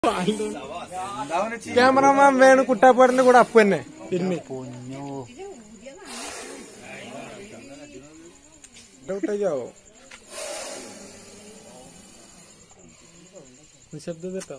Cameraman Venu കുട്ടാപ്പാടിന്റെ കൂടെ അപ്പു തന്നെ പിന്നെ പൊന്നോ ഡൗട്ടാവോ നിശബ്ദത കേട്ടോ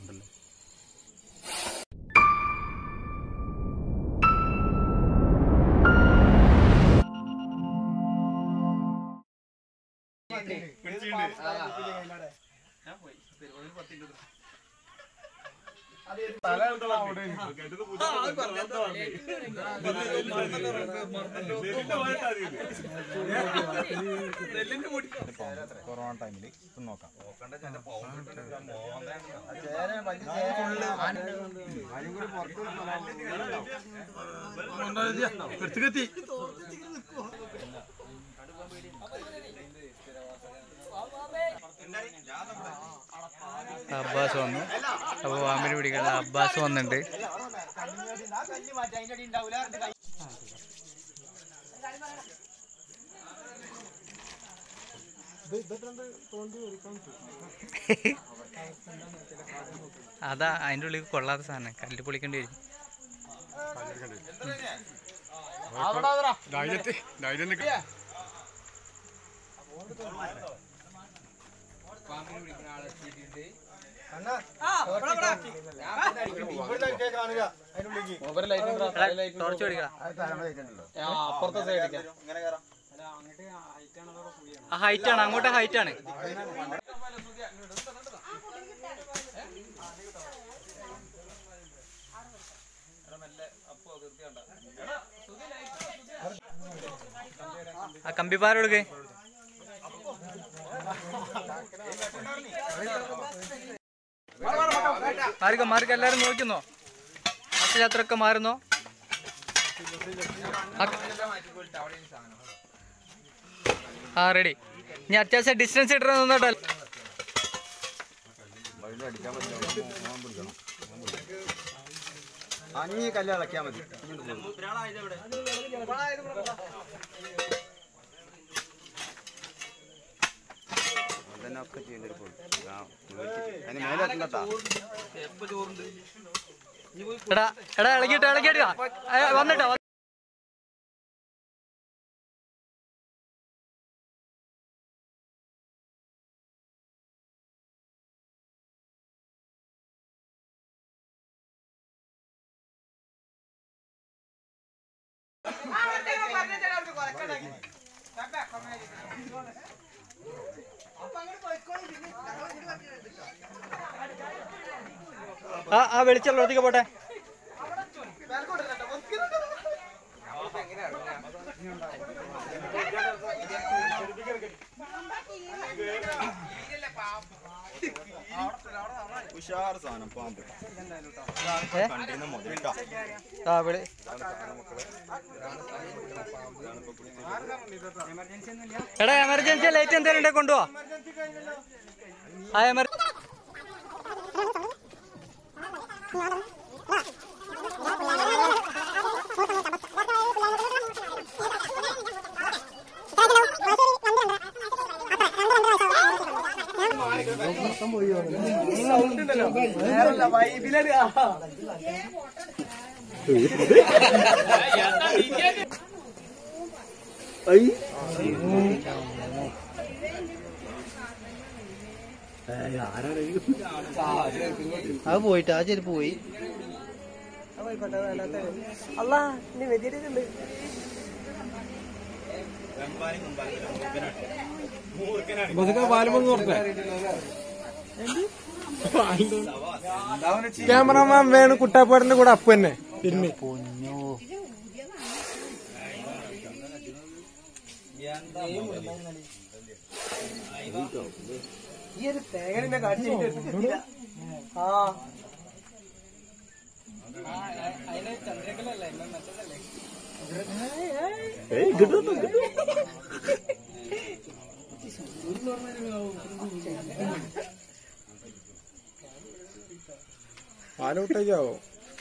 കൊറോണ ടൈമില് ഇപ്പം നോക്കാം അബ്ബാസ് വന്നു അപ്പൊ പാമ്പിന് പിടിക്കാനുള്ള അബ്ബാസ് വന്നിട്ടുണ്ട് അതാ അതിന്റെ ഉള്ളിൽ കൊള്ളാത്ത സാധനം കല്ല് പൊളിക്കേണ്ടി വരും ടോർച്ച് പിടിക്കണം അപ്പുറത്തെ സൈഡിൽ ആ ഹൈറ്റ് ആണ് അങ്ങോട്ട് ഹൈറ്റ് ആണ് ആ കമ്പിപ്പാര കൊടുക്കേ മാറിക്കോ മാറിക്കോ എല്ലാരും നോക്കുന്നോ യാത്രയൊക്കെ മാറുന്നോ ആ- ആ റെഡി ഇനി അത്യാവശ്യം ഡിസ്റ്റൻസ് ഇട്ടു നിന്നോട്ടോ അഞ്ഞി കല്ല് ഇളക്കിയാൽ മതി അതിന് മേലെ എത്തണ്ടട്ടാ എടാ എടാ ഇളകിട്ടോ ഇളകിട്ടോ വന്നിട്ടോ ആ ആ വെളിച്ചുള്ളടത്തേക്ക് പോട്ടെ ഉഷാർ സാധനം പാമ്പ് ഏ? കണ്ടിരുന്ന മുതലിട്ടാ ആ വെളി എടാ എമർജൻസി ലൈറ്റ് എന്തെങ്കിലും ഉണ്ടെ കൊണ്ടുപോവാ ആ എമർ അത് പോയിട്ട് ആ ചെരുപ്പ് പോയി പാലുമെന്ന് പറഞ്ഞേ ക്യാമറമാൻ വേണു കുട്ടാപ്പാടിന്റെ കൂടെ അപ്പു തന്നെ പിന്നെ പൊന്നോ പാലോട്ടേക്കാവോ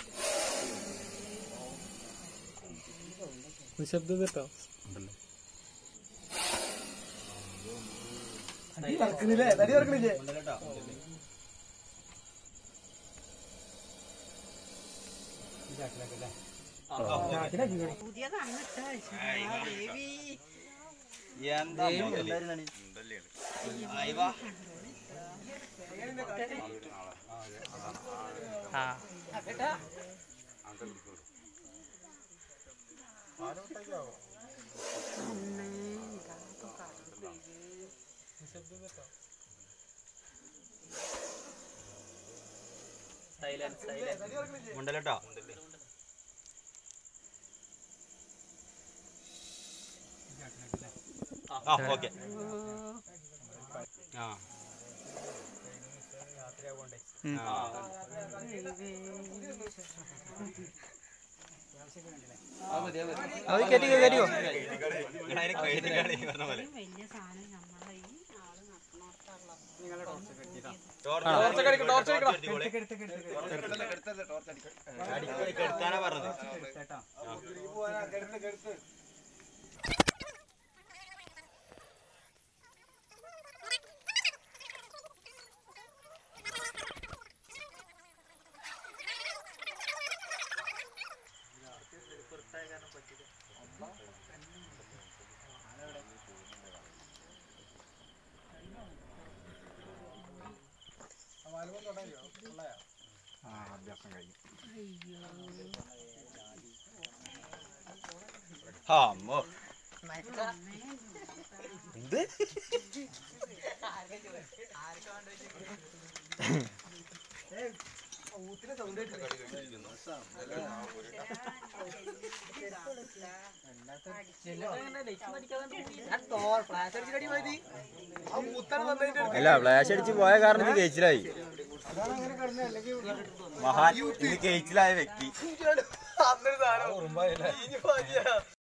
നിശബ്ദത കേട്ടോ പുതിയതാണ് ദേവി എന്താ ആ ഉണ്ടല്ലോ ആ ഓക്കെ ആ ഉം. അത് കയറ്റിക്കോ കയറ്റിക്കോ പറഞ്ഞ പോലെ വലിയ സാധനം നമ്മളെ ഈ ആള് നടക്കണോർത്തുള്ള എടുക്കാനാ പറഞ്ഞത് അമ്മോ എന്ത് അല്ല ഫ്ലാഷ് അടിച്ച് പോയ കാരണം ഇത് കേച്ചിലായി മഹാൻ ഇത് കേച്ചിലായ വ്യക്തി